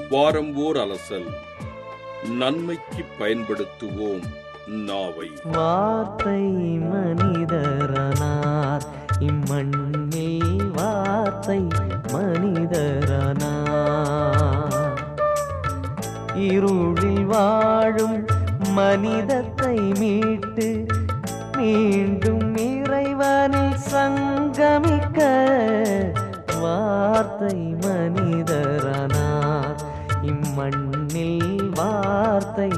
வாரம் ஓர் அலசல் நன்மைக்கு பயன்படுத்துவோம் நாவை வார்த்தை மனிதரனார் இம்மண்ணில் வார்த்தை மனிதரனார் இருளில் வாழும் மனிதத்தை மீட்டு மீண்டும் இறைவனில் சங்கமிக்க வார்த்தை மனிதரனார் இம்மண்ணில் வார்த்தை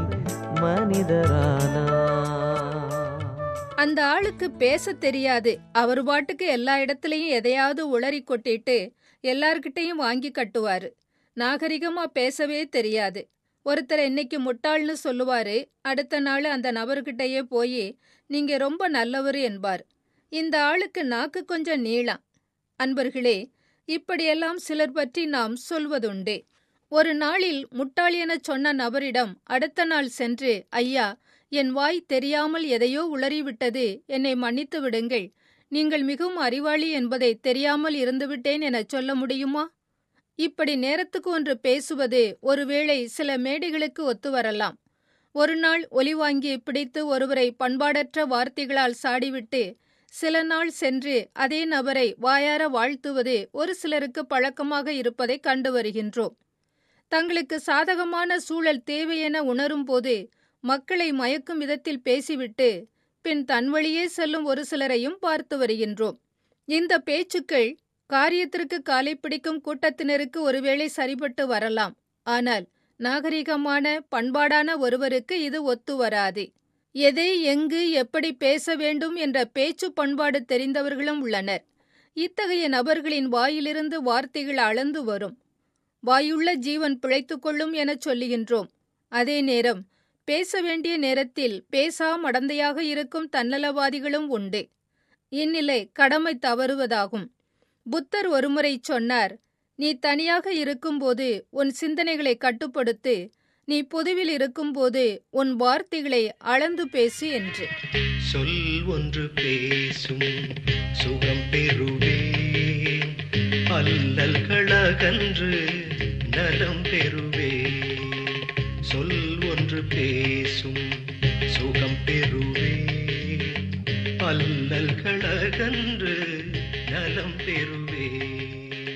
மனிதரானார் அந்த ஆளுக்கு பேச தெரியாது அவர் பாட்டுக்கு எல்லா இடத்துலயும் எதையாவது உளறி கொட்டிட்டு எல்லார்கிட்டயும் வாங்கி கட்டுவாரு நாகரிகமா பேசவே தெரியாது ஒருத்தர் இன்னைக்கு முட்டாள்னு சொல்லுவாரு அடுத்த நாள் அந்த நபர்கிட்டயே போய் நீங்க ரொம்ப நல்லவர் என்பார் இந்த ஆளுக்கு நாக்கு கொஞ்சம் நீளம் அன்பர்களே இப்படியெல்லாம் சிலர் பற்றி நாம் சொல்வதுண்டே ஒரு நாளில் முட்டாள் எனச் சொன்ன நபரிடம் அடுத்த நாள் சென்று ஐயா என் வாய் தெரியாமல் எதையோ உளறிவிட்டது என்னை மன்னித்து விடுங்கள் நீங்கள் மிகவும் அறிவாளி என்பதை தெரியாமல் இருந்துவிட்டேன் எனச் சொல்ல முடியுமா இப்படி நேரத்துக்கு ஒன்று பேசுவது ஒருவேளை சில மேடைகளுக்கு ஒத்து வரலாம் ஒரு நாள் ஒலி வாங்கி பிடித்து ஒருவரை பண்பாடற்ற வார்த்தைகளால் சாடிவிட்டு சில நாள் சென்று அதே நபரை வாயார வாழ்த்துவது ஒரு சிலருக்கு பழக்கமாக இருப்பதை கண்டு வருகின்றோம் தங்களுக்கு சாதகமான சூழல் தேவையென உணரும் போது மக்களை மயக்கும் விதத்தில் பேசிவிட்டு பின் தன் வழியே செல்லும் ஒரு சிலரையும் பார்த்து வருகின்றோம் இந்த பேச்சுக்கள் காரியத்திற்கு காலை பிடிக்கும் கூட்டத்தினருக்கு ஒருவேளை சரிபட்டு வரலாம் ஆனால் நாகரிகமான பண்பாடான ஒருவருக்கு இது ஒத்து வராது எதை எங்கு எப்படி பேச வேண்டும் என்ற பேச்சு பண்பாடு தெரிந்தவர்களும் உள்ளனர் இத்தகைய நபர்களின் வாயிலிருந்து வார்த்தைகள் அளந்து வரும் வாயுள்ள ஜீவன் பிழைத்துக் கொள்ளும் எனச் சொல்லுகின்றோம் அதே நேரம் பேச வேண்டிய நேரத்தில் பேசா மடந்தையாக இருக்கும் தன்னலவாதிகளும் உண்டு இந்நிலை கடமை தவறுவதாகும் புத்தர் ஒருமுறை சொன்னார் நீ தனியாக இருக்கும்போது உன் சிந்தனைகளை கட்டுப்படுத்து நீ பொதுவில் இருக்கும்போது உன் வார்த்தைகளை அளந்து பேசு என்று சொல் ஒன்று பேசும் சுகம் பெறுவேன் அல்லல்களகன்று நலம் பெறுவேன் சொல் ஒன்று பேசும் சுகம் பெறுவேன் அல்லல்களகன்று நலம் பெறுவேன்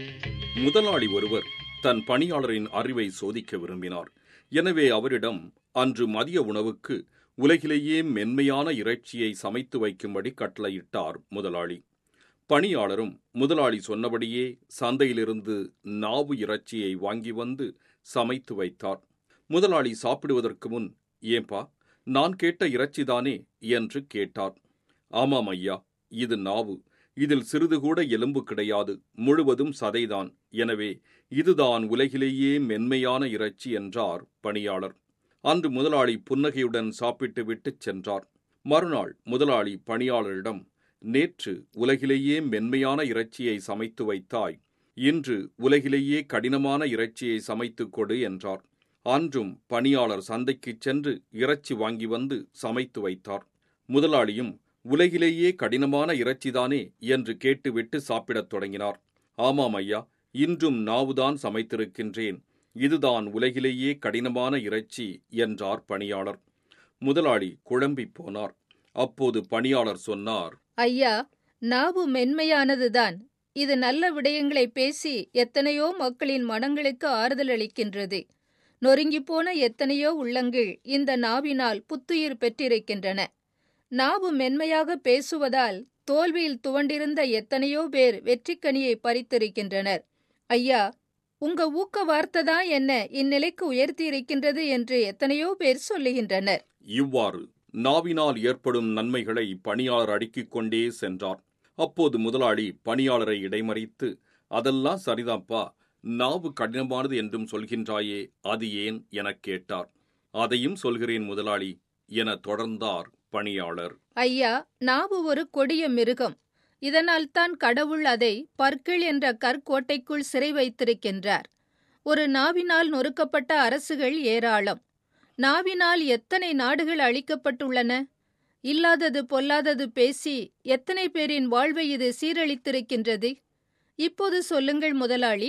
முதலாளி ஒருவர் தன் பணியாளரின் அறிவை சோதிக்க விரும்பினார் எனவே அவரிடம் அன்று மதிய உணவுக்கு உலகிலேயே மென்மையான இறைச்சியை சமைத்து வைக்கும்படி கட்டளையிட்டார் முதலாளி பணியாளரும் முதலாளி சொன்னபடியே சந்தையிலிருந்து நாவு இறைச்சியை வாங்கி வந்து சமைத்து வைத்தார் முதலாளி சாப்பிடுவதற்கு முன் ஏன்பா நான் கேட்ட இறைச்சிதானே என்று கேட்டார் ஆமாம் ஐயா இது நாவு இதில் சிறிது கூட எலும்பு கிடையாது முழுவதும் சதைதான் எனவே இதுதான் உலகிலேயே மென்மையான இறைச்சி என்றார் பணியாளர் அன்று முதலாளி புன்னகையுடன் சாப்பிட்டு விட்டுச் சென்றார் மறுநாள் முதலாளி பணியாளரிடம் நேற்று உலகிலேயே மென்மையான இறைச்சியை சமைத்து வைத்தாய் இன்று உலகிலேயே கடினமான இறைச்சியை சமைத்துக் கொடு என்றார் அன்றும் பணியாளர் சந்தைக்குச் சென்று இறைச்சி வாங்கி வந்து சமைத்து வைத்தார் முதலாளியும் உலகிலேயே கடினமான இறைச்சிதானே என்று கேட்டுவிட்டு சாப்பிடத் தொடங்கினார் ஆமாம் ஐயா இன்றும் நாவுதான் சமைத்திருக்கின்றேன் இதுதான் உலகிலேயே கடினமான இறைச்சி என்றார் பணியாளர் முதலாளி குழம்பிப் போனார் அப்போது பணியாளர் சொன்னார் ஐயா நாவு மென்மையானதுதான் இது நல்ல விடயங்களை பேசி எத்தனையோ மக்களின் மனங்களுக்கு ஆறுதல் அளிக்கின்றது நொறுங்கிப் போன எத்தனையோ உள்ளங்கள் இந்த நாவினால் புத்துயிர் பெற்றிருக்கின்றன நாவு மென்மையாக பேசுவதால் தோல்வியில் துவண்டிருந்த எத்தனையோ பேர் வெற்றிக்கனியை பறித்திருக்கின்றனர் ஐயா உங்க ஊக்க வார்த்தைதான் என்ன இந்நிலைக்கு உயர்த்தி இருக்கின்றது என்று எத்தனையோ பேர் சொல்லுகின்றனர் இவ்வாறு நாவினால் ஏற்படும் நன்மைகளை பணியாளர் அடுக்கிக் கொண்டே சென்றார் அப்போது முதலாளி பணியாளரை இடைமறித்து அதெல்லாம் சரிதான்ப்பா நாவு கடினமானது என்றும் சொல்கின்றாயே அது ஏன் எனக் கேட்டார் அதையும் சொல்கிறேன் முதலாளி என தொடர்ந்தார் பணியாளர் ஐயா நாவு ஒரு கொடிய மிருகம் இதனால் தான் கடவுள் அதை பற்கள் என்ற கற்கோட்டைக்குள் சிறை வைத்திருக்கின்றார் ஒரு நாவினால் நொறுக்கப்பட்ட அரசுகள் ஏராளம் நாவினால் எத்தனை நாடுகள் அழிக்கப்பட்டுள்ளன இல்லாதது பொல்லாதது பேசி எத்தனை பேரின் வாழ்வை இது சீரழித்திருக்கின்றது இப்போது சொல்லுங்கள் முதலாளி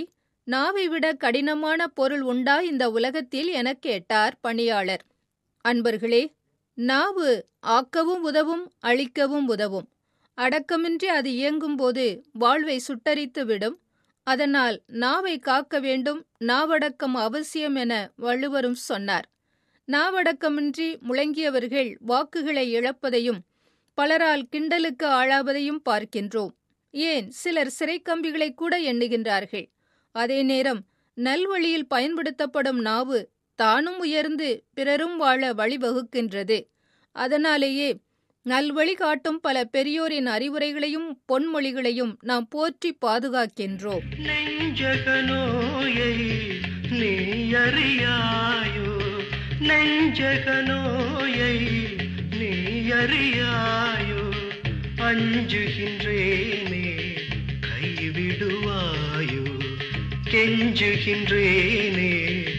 நாவை விட கடினமான பொருள் உண்டா இந்த உலகத்தில் எனக் கேட்டார் பணியாளர் அன்பர்களே நாவு ஆக்கவும் உதவும் அழிக்கவும் உதவும் அடக்கமின்றி அது இயங்கும்போது வாழ்வை சுட்டரித்து விடும் அதனால் நாவை காக்க வேண்டும் நாவடக்கம் அவசியம் என வள்ளுவரும் சொன்னார் நாவடக்கமின்றி முழங்கியவர்கள் வாக்குகளை இழப்பதையும் பலரால் கிண்டலுக்கு ஆளாவதையும் பார்க்கின்றோம் ஏன் சிலர் சிறைக்கம்பிகளை கூட எண்ணுகின்றார்கள் அதே நேரம் நல்வழியில் பயன்படுத்தப்படும் நாவு தானும் உயர்ந்து பிறரும் வாழ வழிவகுக்கின்றது அதனாலேயே நல்வழி காட்டும் பல பெரியோரின் அறிவுரைகளையும் பொன்மொழிகளையும் நாம் போற்றி பாதுகாக்கின்றோம் நெஞ்சக நோயை நீ அறியாயோ நெஞ்சக நோயை நீ அறியாயோ அஞ்சுகின்றேனே கைவிடுவாயோ கெஞ்சுகின்றேனே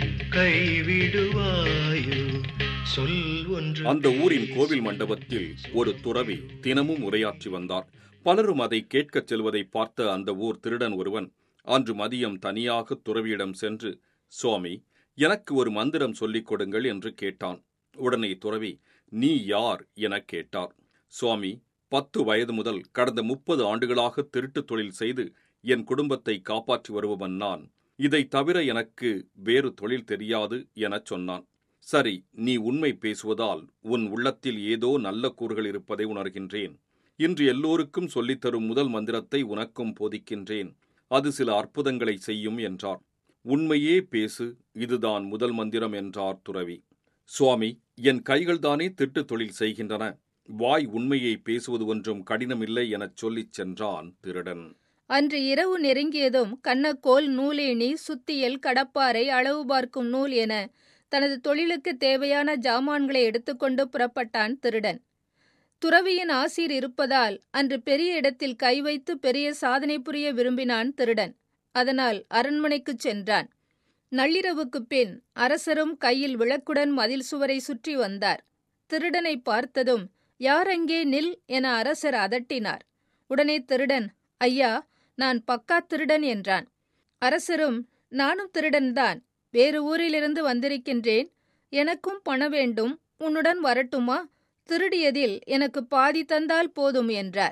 கைவிடுவாயோ சொல் ஒன்று அந்த ஊரின் கோவில் மண்டபத்தில் ஒரு துறவி தினமும் உரையாற்றி வந்தார் பலரும் அதை கேட்கச் செல்வதை பார்த்த அந்த ஊர் திருடன் ஒருவன் அன்று மதியம் தனியாக துறவியிடம் சென்று சுவாமி எனக்கு ஒரு மந்திரம் சொல்லிக் கொடுங்கள் என்று கேட்டான் உடனே துறவி நீ யார் எனக் கேட்டார் சுவாமி பத்து வயது முதல் கடந்த முப்பது ஆண்டுகளாக திருட்டுத் தொழில் செய்து என் குடும்பத்தை காப்பாற்றி வருபவன் நான் இதை தவிர எனக்கு வேறு தொழில் தெரியாது எனச் சொன்னான் சரி நீ உண்மை பேசுவதால் உன் உள்ளத்தில் ஏதோ நல்ல கூறுகள் இருப்பதை உணர்கின்றேன் இன்று எல்லோருக்கும் சொல்லித்தரும் முதல் மந்திரத்தை உனக்கும் போதிக்கின்றேன் அது சில அற்புதங்களை செய்யும் என்றார் உண்மையே பேசு இதுதான் முதல் மந்திரம் என்றார் துறவி சுவாமி என் கைகள்தானே திட்டு தொழில் செய்கின்றன வாய் உண்மையை பேசுவது ஒன்றும் கடினமில்லை எனச் சொல்லிச் சென்றான் திருடன் அன்று இரவு நெருங்கியதும் கண்ணக்கோல் நூலேணி சுத்தியல் கடப்பாரை அளவு பார்க்கும் நூல் என தனது தொழிலுக்கு தேவையான ஜாமான்களை எடுத்துக்கொண்டு புறப்பட்டான் திருடன் துறவியின் ஆசீர் இருப்பதால் அன்று பெரிய இடத்தில் கை வைத்து பெரிய சாதனை புரிய விரும்பினான் திருடன் அதனால் அரண்மனைக்குச் சென்றான் நள்ளிரவுக்குப் பின் அரசரும் கையில் விளக்குடன் மதில் சுவரை சுற்றி வந்தார் திருடனை பார்த்ததும் யார் அங்கே நில் என அரசர் அதட்டினார் உடனே திருடன் ஐயா நான் பக்கா திருடன் என்றான் அரசரும் நானும் திருடன்தான் வேறு ஊரிலிருந்து வந்திருக்கின்றேன் எனக்கும் பண வேண்டும் உன்னுடன் வரட்டுமா திருடியதில் எனக்கு பாதி தந்தால் போதும் என்றார்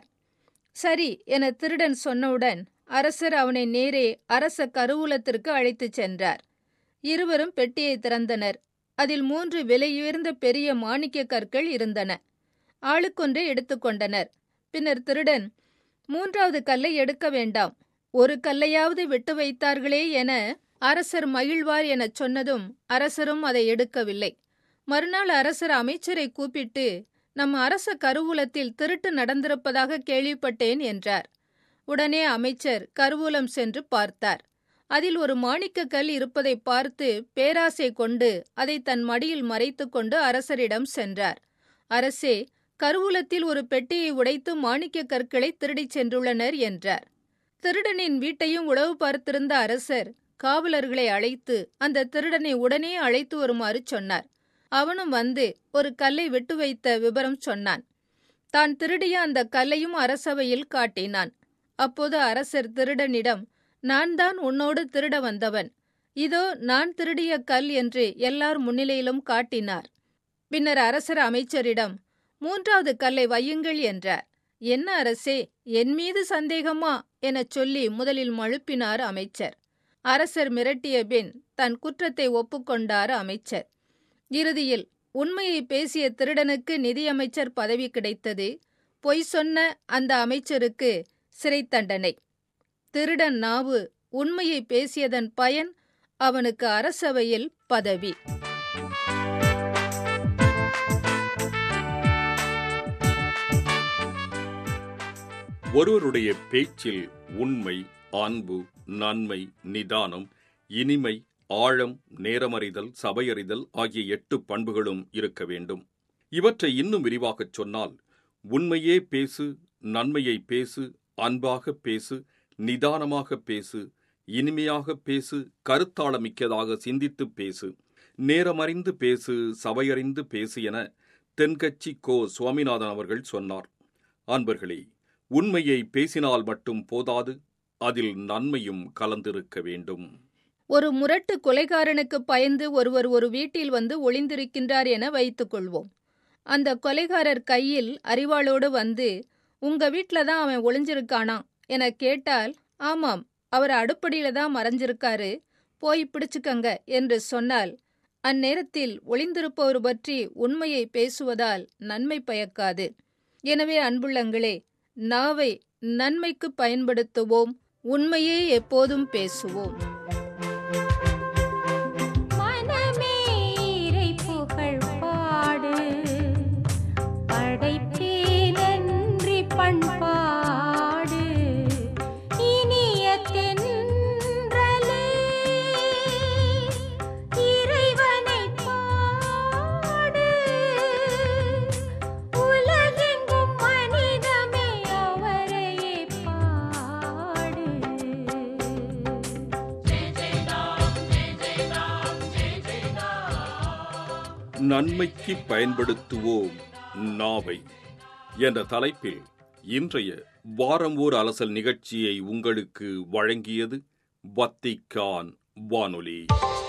சரி என திருடன் சொன்னவுடன் அரசர் அவனை நேரே அரச கருவூலத்திற்கு அழைத்துச் சென்றார் இருவரும் பெட்டியை திறந்தனர் அதில் மூன்று விலையுயர்ந்த பெரிய மாணிக்க கற்கள் இருந்தன ஆளுக்கொன்றை எடுத்துக்கொண்டனர் பின்னர் திருடன் மூன்றாவது கல்லை எடுக்க வேண்டாம் ஒரு கல்லையாவது விட்டு வைத்தார்களே என அரசர் மகிழ்வார் எனச் சொன்னதும் அரசரும் அதை எடுக்கவில்லை மறுநாள் அரசர் அமைச்சரை கூப்பிட்டு நம் அரச கருவூலத்தில் திருட்டு நடந்திருப்பதாக கேள்விப்பட்டேன் என்றார் உடனே அமைச்சர் கருவூலம் சென்று பார்த்தார் அதில் ஒரு மாணிக்கக் கல் இருப்பதை பார்த்து பேராசை கொண்டு அதை தன் மடியில் மறைத்துக் கொண்டு அரசரிடம் சென்றார் அரசே கருவூலத்தில் ஒரு பெட்டியை உடைத்து மாணிக்கக் கற்களை திருடிச் சென்றுள்ளனர் என்றார் திருடனின் வீட்டையும் உளவு பார்த்திருந்த அரசர் காவலர்களை அழைத்து அந்த திருடனை உடனே அழைத்து வருமாறு சொன்னார் அவனும் வந்து ஒரு கல்லை விட்டு வைத்த விபரம் சொன்னான் தான் திருடிய அந்த கல்லையும் அரசவையில் காட்டினான் அப்போது அரசர் திருடனிடம் நான் தான் உன்னோடு திருட வந்தவன் இதோ நான் திருடிய கல் என்று எல்லார் முன்னிலையிலும் காட்டினார் பின்னர் அரசர் அமைச்சரிடம் மூன்றாவது கல்லை வையுங்கள் என்றார் என்ன அரசே என் மீது சந்தேகமா எனச் சொல்லி முதலில் மழுப்பினார் அமைச்சர் அரசர் மிரட்டிய பின் தன் குற்றத்தை ஒப்புக்கொண்டார் அமைச்சர் இறுதியில் உண்மையை பேசிய திருடனுக்கு நிதியமைச்சர் பதவி கிடைத்தது பொய் சொன்ன அந்த அமைச்சருக்கு சிறை தண்டனை திருடன் நாவு உண்மையை பேசியதன் பயன் அவனுக்கு அரசவையில் பதவி ஒருவருடைய பேச்சில் உண்மை அன்பு நன்மை நிதானம் இனிமை ஆழம் நேரமறிதல் சபையறிதல் ஆகிய எட்டு பண்புகளும் இருக்க வேண்டும் இவற்றை இன்னும் விரிவாகச் சொன்னால் உண்மையே பேசு நன்மையை பேசு அன்பாக பேசு நிதானமாக பேசு இனிமையாக பேசு கருத்தாளமிக்கதாக சிந்தித்துப் பேசு நேரமறிந்து பேசு சபையறிந்து பேசு என தென்கட்சி கோ சுவாமிநாதன் அவர்கள் சொன்னார் அன்பர்களே உண்மையை பேசினால் மட்டும் போதாது அதில் நன்மையும் கலந்திருக்க வேண்டும் ஒரு முரட்டு கொலைகாரனுக்கு பயந்து ஒருவர் ஒரு வீட்டில் வந்து ஒளிந்திருக்கின்றார் என வைத்துக் கொள்வோம் அந்த கொலைகாரர் கையில் அறிவாளோடு வந்து உங்க வீட்ல தான் அவன் ஒளிஞ்சிருக்கானா என கேட்டால் ஆமாம் அவர் அடுப்படியில தான் மறைஞ்சிருக்காரு போய் பிடிச்சுக்கங்க என்று சொன்னால் அந்நேரத்தில் ஒளிந்திருப்பவர் பற்றி உண்மையை பேசுவதால் நன்மை பயக்காது எனவே அன்புள்ளங்களே நாவை நன்மைக்கு பயன்படுத்துவோம் உண்மையே எப்போதும் பேசுவோம் மனமே இறை புகழ் பாடு படைப்பே நன்றி பண்பாடு இனிய தென்றலே இறைவனை பாடு உலகெங்கும் மனிதமே அவரையே பாடு நன்மைக்கு பயன்படுத்துவோம் நாவை என்ற தலைப்பில் இன்றைய வாரம் ஓர் அலசல் நிகழ்ச்சியை உங்களுக்கு வழங்கியது வத்திக்கான் வானொலி